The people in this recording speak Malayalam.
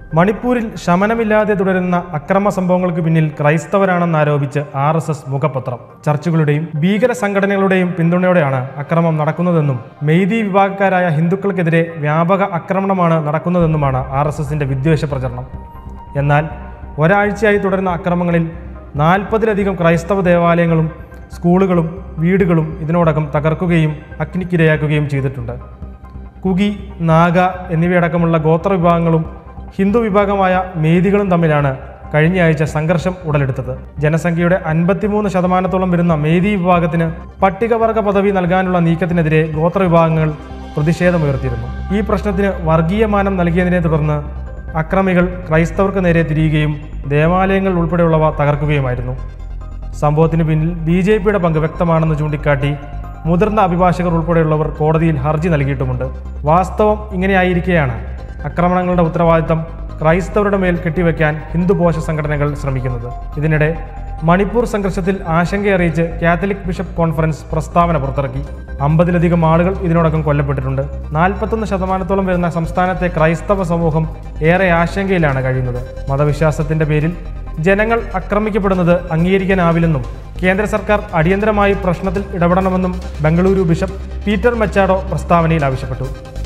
മണിപ്പൂരിൽ ശമനമില്ലാതെ തുടരുന്ന അക്രമ സംഭവങ്ങൾക്ക് പിന്നിൽ ക്രൈസ്തവരാണെന്നാരോപിച്ച് ആർ എസ് എസ് മുഖപത്രം ചർച്ചുകളുടെയും ഭീകര സംഘടനകളുടെയും പിന്തുണയോടെയാണ് അക്രമം നടക്കുന്നതെന്നും മെയ്തി വിഭാഗക്കാരായ ഹിന്ദുക്കൾക്കെതിരെ വ്യാപക ആക്രമണമാണ് നടക്കുന്നതെന്നുമാണ് ആർ എസ് എസിന്റെ വിദ്വേഷ പ്രചരണം എന്നാൽ ഒരാഴ്ചയായി തുടരുന്ന അക്രമങ്ങളിൽ നാൽപ്പതിലധികം ക്രൈസ്തവ ദേവാലയങ്ങളും സ്കൂളുകളും വീടുകളും ഇതിനോടകം തകർക്കുകയും അഗ്നിക്കിരയാക്കുകയും ചെയ്തിട്ടുണ്ട് കുഗി നാഗ എന്നിവയടക്കമുള്ള ഗോത്ര വിഭാഗങ്ങളും ഹിന്ദു വിഭാഗമായ മേദികളും തമ്മിലാണ് കഴിഞ്ഞയാഴ്ച സംഘർഷം ഉടലെടുത്തത് ജനസംഖ്യയുടെ അൻപത്തിമൂന്ന് ശതമാനത്തോളം വരുന്ന മേദി വിഭാഗത്തിന് പട്ടികവർഗ പദവി നൽകാനുള്ള നീക്കത്തിനെതിരെ ഗോത്ര വിഭാഗങ്ങൾ പ്രതിഷേധമുയർത്തിയിരുന്നു ഈ പ്രശ്നത്തിന് വർഗീയമാനം നൽകിയതിനെ തുടർന്ന് അക്രമികൾ ക്രൈസ്തവർക്ക് നേരെ തിരിയുകയും ദേവാലയങ്ങൾ ഉൾപ്പെടെയുള്ളവ തകർക്കുകയുമായിരുന്നു സംഭവത്തിന് പിന്നിൽ ബി ജെ പിയുടെ പങ്ക് വ്യക്തമാണെന്ന് ചൂണ്ടിക്കാട്ടി മുതിർന്ന അഭിഭാഷകർ ഉൾപ്പെടെയുള്ളവർ കോടതിയിൽ ഹർജി നൽകിയിട്ടുമുണ്ട് വാസ്തവം ഇങ്ങനെയായിരിക്കെയാണ് ആക്രമണങ്ങളുടെ ഉത്തരവാദിത്തം ക്രൈസ്തവരുടെ മേൽ കെട്ടിവെക്കാൻ ഹിന്ദുപോഷ സംഘടനകൾ ശ്രമിക്കുന്നത് ഇതിനിടെ മണിപ്പൂർ സംഘർഷത്തിൽ ആശങ്കയറിയിച്ച് കാത്തലിക് ബിഷപ്പ് കോൺഫറൻസ് പ്രസ്താവന പുറത്തിറക്കി അമ്പതിലധികം ആളുകൾ ഇതിനോടകം കൊല്ലപ്പെട്ടിട്ടുണ്ട് നാൽപ്പത്തൊന്ന് ശതമാനത്തോളം വരുന്ന സംസ്ഥാനത്തെ ക്രൈസ്തവ സമൂഹം ഏറെ ആശങ്കയിലാണ് കഴിയുന്നത് മതവിശ്വാസത്തിന്റെ പേരിൽ ജനങ്ങൾ ആക്രമിക്കപ്പെടുന്നത് അംഗീകരിക്കാനാവില്ലെന്നും കേന്ദ്ര സർക്കാർ അടിയന്തരമായി പ്രശ്നത്തിൽ ഇടപെടണമെന്നും ബംഗളൂരു ബിഷപ്പ് പീറ്റർ മച്ചാഡോ പ്രസ്താവനയിൽ ആവശ്യപ്പെട്ടു